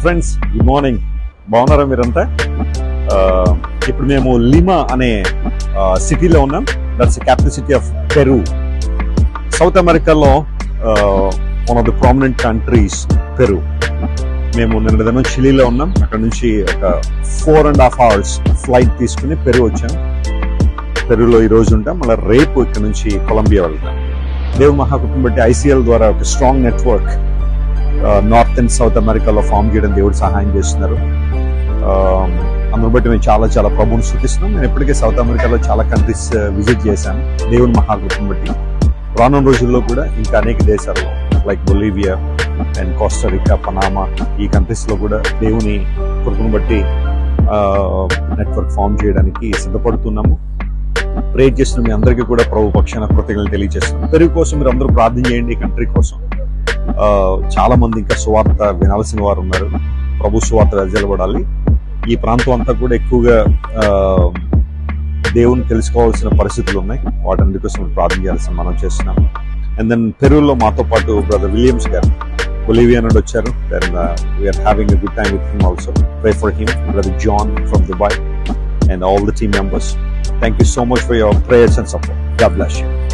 friends good morning బాగున్నారా మీరంతా ఆ, ఇప్పుడు మేము లిమా అనే సిటీలో ఉన్నాం that's capital city of Peru south అమెరికాలో one of the prominent countries Peru మేము నిన్న దినం చిలీలో ఉన్నాం అక్కడ నుంచి ఒక four and half hours flight తీసుకుని పెరు వచ్చాం పెరులో ఈ రోజు ఉంటాం మళ్ళీ రేపు ఇక్కడ నుంచి కొలంబియా వెళ్తాం దేవుడు మహాకుటుంబం బట్టి ఐసీఎల్ ద్వారా ఒక strong network north and south అమెరికాలో ఫామ్ చేయడం దేవుడు సహాయం చేస్తున్నారు ఆ, అందును బట్టి మేము చాలా చాలా ప్రభువుని శృతిస్తున్నాం నేను ఇప్పటికే సౌత్ అమెరికాలో చాలా కంట్రీస్ విజిట్ చేశాను దేవుని మహాకృపను బట్టి రానున్న రోజుల్లో కూడా ఇంకా అనేక దేశాల్లో like Bolivia and Costa Rica Panama ఈ కంట్రీస్ లో కూడా దేవుని కృపను బట్టి నెట్వర్క్ ఫామ్ చేయడానికి సిద్ధపడుతున్నాము ప్రేర్ చేస్తున్న మీ అందరికీ కూడా ప్రభు పక్షాన కృతజ్ఞతలు తెలియజేస్తున్నాం పెరుగు కోసం మీరు అందరూ ప్రార్థన చేయండి ఈ కంట్రీ కోసం ఆ, చాలా మంది ఇంకా సువార్త వినాల్సిన వారు ఉన్నారు ప్రభు సువార్త వెదజలబడాలి ఈ ప్రాంతం అంతా కూడా ఎక్కువగా ఆ, దేవుని తెలుసుకోవాల్సిన పరిస్థితులు ఉన్నాయి వాటి కోసం ప్రార్థన చేయాల్సిన మనం చేస్తున్నాం అండ్ దెన్ పెరూలో మాతో పాటు బ్రదర్ విలియమ్స్ గారు బొలివియా నుండి వచ్చారు then we are having a good time with him also pray for him brother John from Dubai and all the team members thank you so much for your prayers and support God bless you